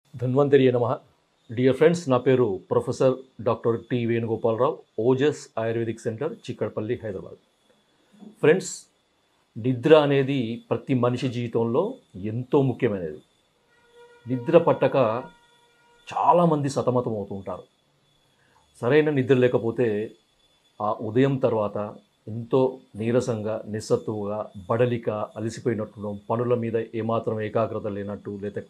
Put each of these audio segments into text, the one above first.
ధన్వంతరి నమ dear friends నా పేరు professor doctor T Venugopalarao Ojas ayurvedic centre Chikkadapalli Hyderabad friends నిద్ర అనేది ప్రతి మనిషి జీవితంలో ఎంతో ముఖ్యమైనది నిద్ర పట్టక చాలామంది సతమతం అవుతూ ఉంటారు సరైన నిద్ర లేకపోతే ఆ ఉదయం తర్వాత ఎంతో నీరసంగా నిస్సత్తువుగా బడలిక అలసిపోయినట్టు పనుల మీద ఏమాత్రం ఏకాగ్రత లేనట్టు లేదా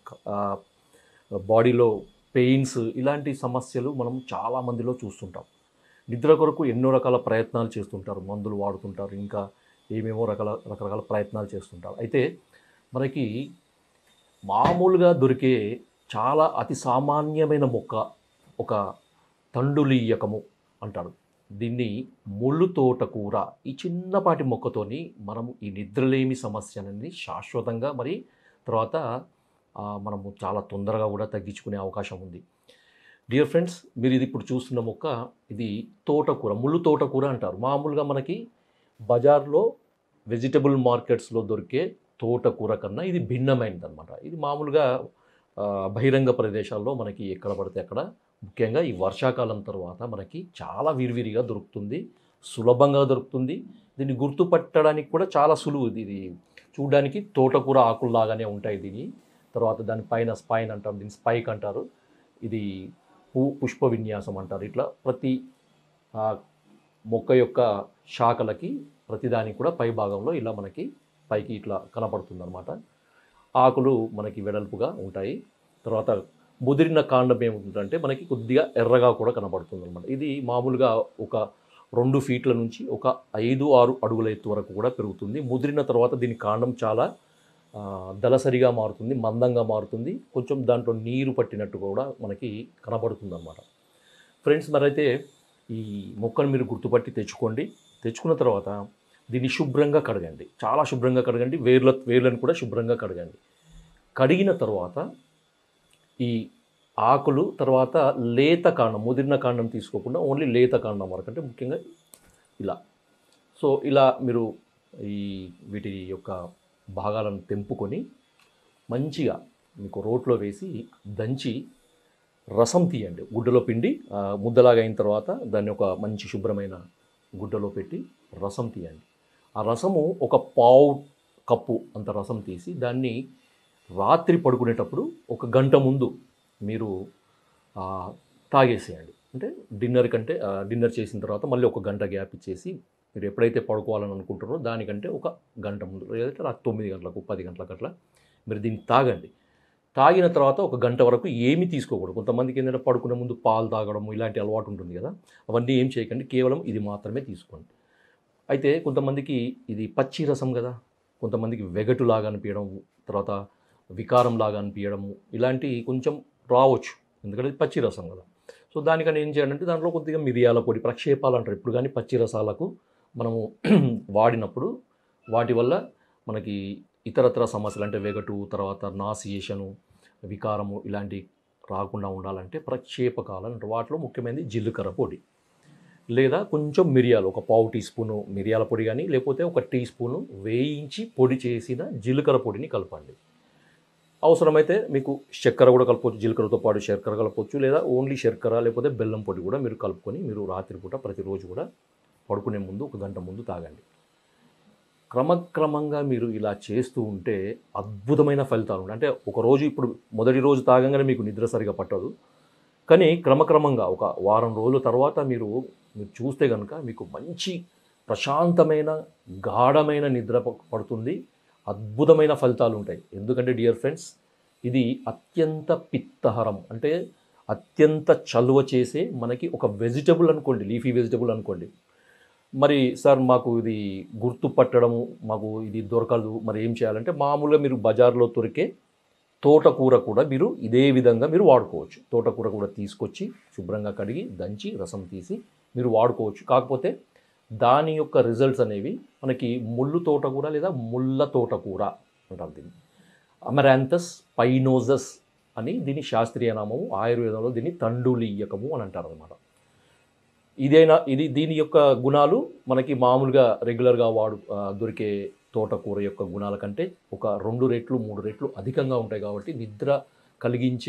బాడీలో పెయిన్స్ ఇలాంటి సమస్యలు మనం చాలా మందిలో చూస్తుంటాం నిద్ర కొరకు ఎన్నో రకాల ప్రయత్నాలు చేస్తుంటారు మందులు వాడుతుంటారు ఇంకా ఏమేమో రకాల రకరకాల ప్రయత్నాలు చేస్తుంటారు అయితే మనకి మామూలుగా దొరికే చాలా అతి సామాన్యమైన మొక్క ఒక తండులీయకము అంటారు దీన్ని ముళ్ళు తోటకూర ఈ చిన్నపాటి మొక్కతోని మనం ఈ నిద్రలేమి సమస్యని శాశ్వతంగా మరి తర్వాత ఆ, మనము చాలా తొందరగా కూడా తగ్గించుకునే అవకాశం ఉంది డియర్ ఫ్రెండ్స్ మీరు ఇది ఇప్పుడు చూస్తున్న మొక్క ఇది తోటకూర ముళ్ళు తోటకూర అంటారు మామూలుగా మనకి బజార్లో వెజిటబుల్ మార్కెట్స్లో దొరికే తోటకూర కన్నా ఇది భిన్నమైనది అనమాట ఇది మామూలుగా ఆ, బహిరంగ ప్రదేశాల్లో మనకి ఎక్కడ పడితే అక్కడ ముఖ్యంగా ఈ వర్షాకాలం తర్వాత మనకి చాలా విరివిరిగా దొరుకుతుంది సులభంగా దొరుకుతుంది దీన్ని గుర్తుపట్టడానికి కూడా చాలా సులువు ఇది ఇది చూడడానికి తోటకూర ఆకుల్లాగానే ఉంటాయి దీని తర్వాత దాని పైన స్పైన్ అంటారు దీని స్పైక్ అంటారు ఇది పూ పుష్ప విన్యాసం అంటారు ఇట్లా ప్రతి ఆ, మొక్క యొక్క శాఖలకి ప్రతిదానికి కూడా పై భాగంలో ఇలా మనకి పైకి ఇట్లా కనపడుతుంది అనమాట ఆకులు మనకి వెడల్పుగా ఉంటాయి తర్వాత ముదిరిన కాండం ఏముంటుందంటే మనకి కొద్దిగా ఎర్రగా కూడా కనపడుతుంది అనమాట ఇది మామూలుగా ఒక రెండు ఫీట్ల నుంచి ఒక ఐదు ఆరు అడుగుల ఎత్తు వరకు కూడా పెరుగుతుంది ముదిరిన తర్వాత దీని కాండం చాలా ఆ, దళసరిగా మారుతుంది మందంగా మారుతుంది కొంచెం దాంట్లో నీరు పట్టినట్టు కూడా మనకి కనబడుతుంది అనమాట ఫ్రెండ్స్ మరైతే ఈ మొక్కను మీరు గుర్తుపట్టి తెచ్చుకోండి తెచ్చుకున్న తర్వాత దీన్ని శుభ్రంగా కడగండి చాలా శుభ్రంగా కడగండి వేర్ల వేర్లను కూడా శుభ్రంగా కడగండి కడిగిన తర్వాత ఈ ఆకులు తర్వాత లేత కాండం ముదిరిన కాండం తీసుకోకుండా ఓన్లీ లేత కాండం వరకు అంటే ముఖ్యంగా ఇలా సో ఇలా మీరు ఈ వీటి యొక్క భాగాలను తెంపుకొని మంచిగా మీకు రోట్లో వేసి దంచి రసం తీయండి గుడ్డలో పిండి ఆ, ముద్దలాగా అయిన తర్వాత దాన్ని ఒక మంచి శుభ్రమైన గుడ్డలో పెట్టి రసం తీయండి ఆ రసము ఒక పావు కప్పు అంత రసం తీసి దాన్ని రాత్రి పడుకునేటప్పుడు ఒక గంట ముందు మీరు ఆ, తాగేసేయండి అంటే డిన్నర్ కంటే ఆ, డిన్నర్ చేసిన తర్వాత మళ్ళీ ఒక గంట గ్యాప్ ఇచ్చేసి మీరు ఎప్పుడైతే పడుకోవాలని అనుకుంటారో దానికంటే ఒక గంట ముందు లేదంటే రాత్రి తొమ్మిది గంటలకు పది గంటలకు అట్లా మీరు దీన్ని తాగండి తాగిన తర్వాత ఒక గంట వరకు ఏమీ తీసుకోకూడదు కొంతమందికి ఏంటంటే పడుకునే ముందు పాలు తాగడం ఇలాంటి అలవాటు ఉంటుంది కదా అవన్నీ ఏం చేయకండి కేవలం ఇది మాత్రమే తీసుకోండి అయితే కొంతమందికి ఇది పచ్చి రసం కదా కొంతమందికి వెగటులాగా అనిపించడం తర్వాత వికారంలాగా అనిపించడము ఇలాంటి కొంచెం రావచ్చు ఎందుకంటే ఇది పచ్చి రసం కదా సో దానికని ఏం చేయాలంటే దాంట్లో కొద్దిగా మిరియాల పొడి ప్రక్షేపాలు అంటారు ఇప్పుడు కానీ పచ్చి రసాలకు మనము వాడినప్పుడు వాటి వల్ల మనకి ఇతరత్ర సమస్యలు అంటే వెగటు తర్వాత నాసియేషను వికారము ఇలాంటి రాకుండా ఉండాలంటే ప్రక్షేపకాలు అంటారు వాటిలో ముఖ్యమైనది జీలకర్ర పొడి లేదా కొంచెం మిరియాలు ఒక పావు టీ స్పూను మిరియాల పొడి కానీ లేకపోతే ఒక టీ స్పూను వేయించి పొడి చేసిన జీలకర్ర పొడిని కలపండి అవసరమైతే మీకు చక్కెర కూడా కలపవచ్చు జీలకర్రతో పాటు శర్కర కలపవచ్చు లేదా ఓన్లీ శర్కర లేకపోతే బెల్లం పొడి కూడా మీరు కలుపుకొని మీరు రాత్రిపూట ప్రతిరోజు కూడా పడుకునే ముందు ఒక గంట ముందు తాగండి క్రమక్రమంగా మీరు ఇలా చేస్తూ ఉంటే అద్భుతమైన ఫలితాలు ఉంటాయి అంటే ఒక రోజు ఇప్పుడు మొదటి రోజు తాగంగానే మీకు నిద్ర సరిగా పట్టదు కానీ క్రమక్రమంగా ఒక వారం రోజుల తర్వాత మీరు మీరు చూస్తే కనుక మీకు మంచి ప్రశాంతమైన గాఢమైన నిద్ర ప- పడుతుంది అద్భుతమైన ఫలితాలు ఉంటాయి ఎందుకంటే డియర్ ఫ్రెండ్స్ ఇది అత్యంత పిత్తహరం అంటే అత్యంత చలువ చేసే మనకి ఒక వెజిటబుల్ అనుకోండి లీఫీ వెజిటబుల్ అనుకోండి మరి సార్ మాకు ఇది గుర్తుపట్టడము మాకు ఇది దొరకదు మరి ఏం చేయాలంటే మామూలుగా మీరు బజార్లో దొరికే తోటకూర కూడా మీరు ఇదే విధంగా మీరు వాడుకోవచ్చు తోటకూర కూడా తీసుకొచ్చి శుభ్రంగా కడిగి దంచి రసం తీసి మీరు వాడుకోవచ్చు కాకపోతే దాని యొక్క రిజల్ట్స్ అనేవి మనకి ముళ్ళు తోటకూర లేదా ముళ్ళ తోటకూర అంటారు దీన్ని అమరాంతస్ పైనోజస్ అని దీని శాస్త్రీయ నామము ఆయుర్వేదంలో దీన్ని తండులీయకము అని అంటారు అనమాట ఇదైనా ఇది దీని యొక్క గుణాలు మనకి మామూలుగా రెగ్యులర్గా వాడు ఆ, దొరికే తోటకూర యొక్క గుణాల కంటే ఒక రెండు రెట్లు మూడు రెట్లు అధికంగా ఉంటాయి కాబట్టి నిద్ర కలిగించే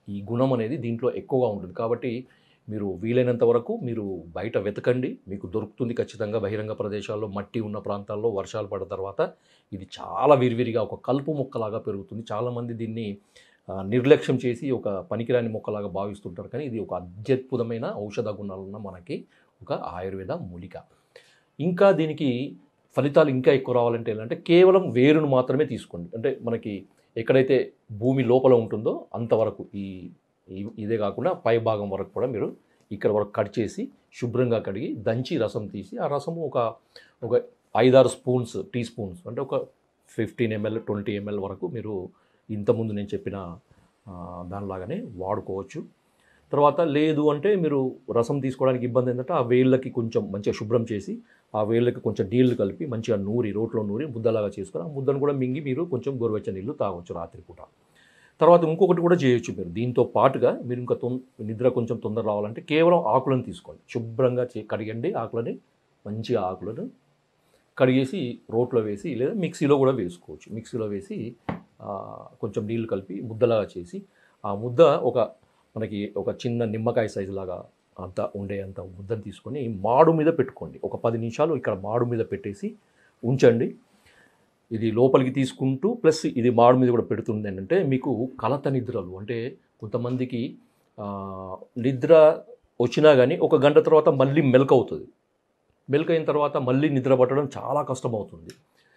ఈ గుణం అనేది దీంట్లో ఎక్కువగా ఉంటుంది కాబట్టి మీరు వీలైనంత వరకు మీరు బయట వెతకండి మీకు దొరుకుతుంది ఖచ్చితంగా బహిరంగ ప్రదేశాల్లో మట్టి ఉన్న ప్రాంతాల్లో వర్షాలు పడిన తర్వాత ఇది చాలా విరివిరిగా ఒక కలుపు మొక్కలాగా పెరుగుతుంది చాలామంది దీన్ని ఆ, నిర్లక్ష్యం చేసి ఒక పనికిరాని మొక్కలాగా భావిస్తుంటారు కానీ ఇది ఒక అత్యద్భుతమైన ఔషధ గుణాలున్న మనకి ఒక ఆయుర్వేద మూలిక ఇంకా దీనికి ఫలితాలు ఇంకా ఎక్కువ రావాలంటే ఏంటంటే కేవలం వేరును మాత్రమే తీసుకోండి అంటే మనకి ఎక్కడైతే భూమి లోపల ఉంటుందో అంతవరకు ఈ ఈ- ఇదే కాకుండా పై భాగం వరకు కూడా మీరు ఇక్కడ వరకు కట్ చేసి శుభ్రంగా కడిగి దంచి రసం తీసి ఆ రసము ఒక ఒక ఐదారు స్పూన్స్ టీ స్పూన్స్ అంటే ఒక ఫిఫ్టీన్ ఎంఎల్ ట్వంటీ ఎంఎల్ వరకు మీరు ఇంతకుముందు నేను చెప్పిన ఆ, దానిలాగానే వాడుకోవచ్చు తర్వాత లేదు అంటే మీరు రసం తీసుకోవడానికి ఇబ్బంది ఏంటంటే ఆ వేళ్ళకి కొంచెం మంచిగా శుభ్రం చేసి ఆ వేళ్ళకి కొంచెం నీళ్లు కలిపి మంచిగా నూరి రోట్లో నూరి ముద్దలాగా చేసుకొని ఆ ముద్దను కూడా మింగి మీరు కొంచెం గోరువెచ్చని నీళ్ళు తాగొచ్చు రాత్రిపూట తర్వాత ఇంకొకటి కూడా చేయొచ్చు మీరు దీంతో పాటుగా మీరు ఇంకా తొం నిద్ర కొంచెం తొందర రావాలంటే కేవలం ఆకులను తీసుకోండి శుభ్రంగా చే కడిగండి ఆకులని మంచిగా ఆకులను కడిగేసి రోట్లో వేసి లేదా మిక్సీలో కూడా వేసుకోవచ్చు మిక్సీలో వేసి ఆ, కొంచెం నీళ్లు కలిపి ముద్దలాగా చేసి ఆ ముద్ద ఒక మనకి ఒక చిన్న నిమ్మకాయ సైజు లాగా అంత ఉండే అంత ముద్దను తీసుకొని మాడు మీద పెట్టుకోండి ఒక పది నిమిషాలు ఇక్కడ మాడు మీద పెట్టేసి ఉంచండి ఇది లోపలికి తీసుకుంటూ ప్లస్ ఇది మాడు మీద కూడా పెడుతుంది ఏంటంటే మీకు కలత నిద్రలు అంటే కొంతమందికి ఆ, నిద్ర వచ్చినా కానీ ఒక గంట తర్వాత మళ్ళీ మెలక అవుతుంది మెలక అయిన తర్వాత మళ్ళీ నిద్ర పట్టడం చాలా కష్టమవుతుంది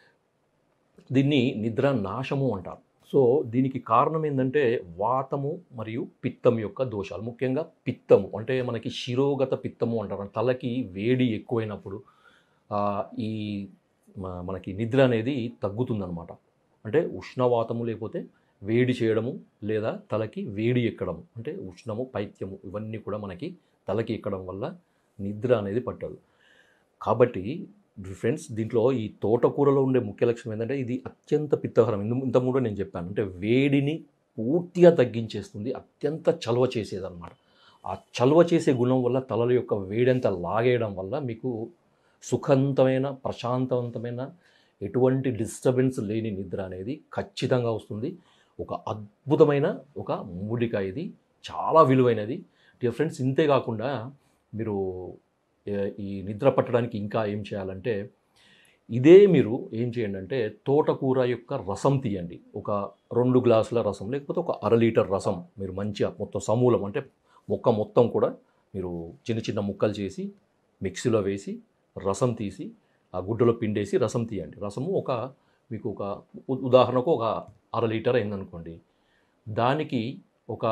దీన్ని నిద్ర నాశము అంటారు సో దీనికి కారణం ఏంటంటే వాతము మరియు పిత్తం యొక్క దోషాలు ముఖ్యంగా పిత్తము అంటే మనకి శిరోగత పిత్తము అంటారు తలకి వేడి ఎక్కువైనప్పుడు ఆ, ఈ మ- మనకి నిద్ర అనేది తగ్గుతుందన్నమాట అంటే ఉష్ణవాతము లేకపోతే వేడి చేయడము లేదా తలకి వేడి ఎక్కడము అంటే ఉష్ణము పైత్యము ఇవన్నీ కూడా మనకి తలకి ఎక్కడం వల్ల నిద్ర అనేది పట్టదు కాబట్టి ఫ్రెండ్స్ దీంట్లో ఈ తోటకూరలో ఉండే ముఖ్య లక్షణం ఏంటంటే ఇది అత్యంత పిత్తకరం ఇంత ఇంతకు కూడా నేను చెప్పాను అంటే వేడిని పూర్తిగా తగ్గించేస్తుంది అత్యంత చలవ చేసేదన్నమాట ఆ చలవ చేసే గుణం వల్ల తలల యొక్క వేడంతా లాగేయడం వల్ల మీకు సుఖవంతమైన ప్రశాంతవంతమైన ఎటువంటి డిస్టర్బెన్స్ లేని నిద్ర అనేది ఖచ్చితంగా వస్తుంది ఒక అద్భుతమైన ఒక మూలిక ఇది చాలా విలువైనది డియర్ ఫ్రెండ్స్ ఇంతే కాకుండా మీరు ఏ- ఈ నిద్ర పట్టడానికి ఇంకా ఏం చేయాలంటే ఇదే మీరు ఏం చేయండి అంటే తోటకూర యొక్క రసం తీయండి ఒక రెండు గ్లాసుల రసం లేకపోతే ఒక అర లీటర్ రసం మీరు మంచిగా మొత్తం సమూలం అంటే మొక్క మొత్తం కూడా మీరు చిన్న చిన్న ముక్కలు చేసి మిక్సీలో వేసి రసం తీసి ఆ గుడ్డలో పిండేసి రసం తీయండి రసము ఒక మీకు ఒక ఉ- ఉదాహరణకు ఒక అర లీటర్ అయిందనుకోండి దానికి ఒక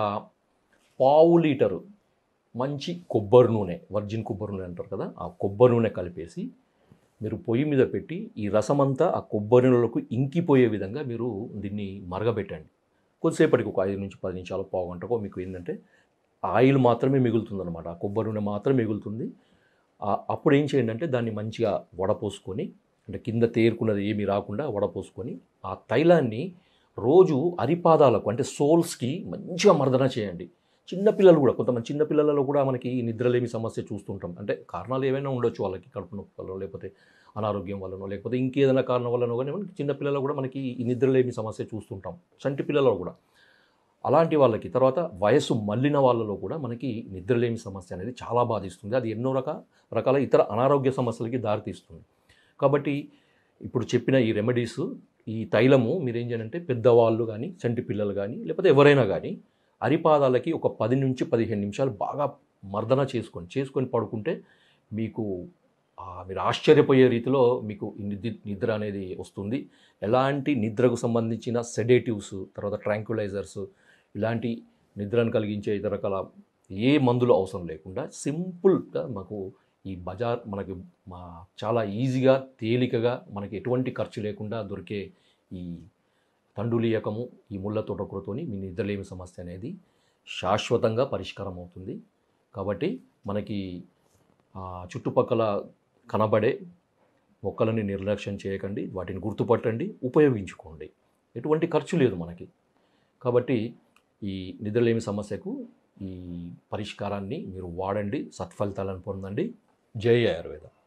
పావు లీటరు మంచి కొబ్బరి నూనె వర్జిన్ కొబ్బరి నూనె అంటారు కదా ఆ కొబ్బరి నూనె కలిపేసి మీరు పొయ్యి మీద పెట్టి ఈ రసమంతా ఆ కొబ్బరి నూనెలకు ఇంకిపోయే విధంగా మీరు దీన్ని మరగబెట్టండి కొద్దిసేపటికి ఒక ఐదు నుంచి పది నిమిషాలు పావు గంటకో మీకు ఏంటంటే ఆయిల్ మాత్రమే మిగులుతుంది అనమాట ఆ కొబ్బరి నూనె మాత్రమే మిగులుతుంది ఆ- అప్పుడు ఏం చేయండి అంటే దాన్ని మంచిగా వడపోసుకొని అంటే కింద తేరుకున్నది ఏమీ రాకుండా వడపోసుకొని ఆ తైలాన్ని రోజు అరిపాదాలకు అంటే సోల్స్కి మంచిగా మర్దన చేయండి చిన్నపిల్లలు కూడా కొంతమంది చిన్నపిల్లలలో కూడా మనకి ఈ నిద్రలేమి సమస్య చూస్తుంటాం అంటే కారణాలు ఏవైనా ఉండొచ్చు వాళ్ళకి కడుపు నొప్పి వల్ల లేకపోతే అనారోగ్యం వల్లనో లేకపోతే ఇంకేదైనా కారణం వల్లనో కానీ మనకి చిన్నపిల్లలు కూడా మనకి ఈ నిద్రలేమి సమస్య చూస్తుంటాం చంటి పిల్లలు కూడా అలాంటి వాళ్ళకి తర్వాత వయస్సు మళ్ళిన వాళ్ళలో కూడా మనకి నిద్రలేమి సమస్య అనేది చాలా బాధిస్తుంది అది ఎన్నో రకాల రకాల ఇతర అనారోగ్య సమస్యలకి దారితీస్తుంది కాబట్టి ఇప్పుడు చెప్పిన ఈ రెమెడీస్ ఈ తైలము మీరేం చేయాలంటే పెద్దవాళ్ళు కానీ చంటి పిల్లలు కానీ లేకపోతే ఎవరైనా కానీ అరిపాదాలకి ఒక పది నుంచి పదిహేను నిమిషాలు బాగా మర్దన చేసుకొని చేసుకొని పడుకుంటే మీకు ఆ, మీరు ఆశ్చర్యపోయే రీతిలో మీకు ఈ నిద్ర నిద్ర అనేది వస్తుంది ఎలాంటి నిద్రకు సంబంధించిన సెడేటివ్స్ తర్వాత ట్రాంక్యులైజర్స్ ఇలాంటి నిద్రను కలిగించే ఇతర రకాల ఏ మందులు అవసరం లేకుండా సింపుల్గా మాకు ఈ బజార్ మనకి మా చాలా ఈజీగా తేలికగా మనకి ఎటువంటి ఖర్చు లేకుండా దొరికే ఈ తండులీయకము ఈ ముళ్ళ తోటకూరతోని మీ నిద్రలేమి సమస్య అనేది శాశ్వతంగా పరిష్కారం అవుతుంది కాబట్టి మనకి ఆ, చుట్టుపక్కల కనబడే మొక్కలని నిర్లక్ష్యం చేయకండి వాటిని గుర్తుపట్టండి ఉపయోగించుకోండి ఎటువంటి ఖర్చు లేదు మనకి కాబట్టి ఈ నిద్రలేమి సమస్యకు ఈ పరిష్కారాన్ని మీరు వాడండి సత్ఫలితాలను పొందండి జై ఆయుర్వేద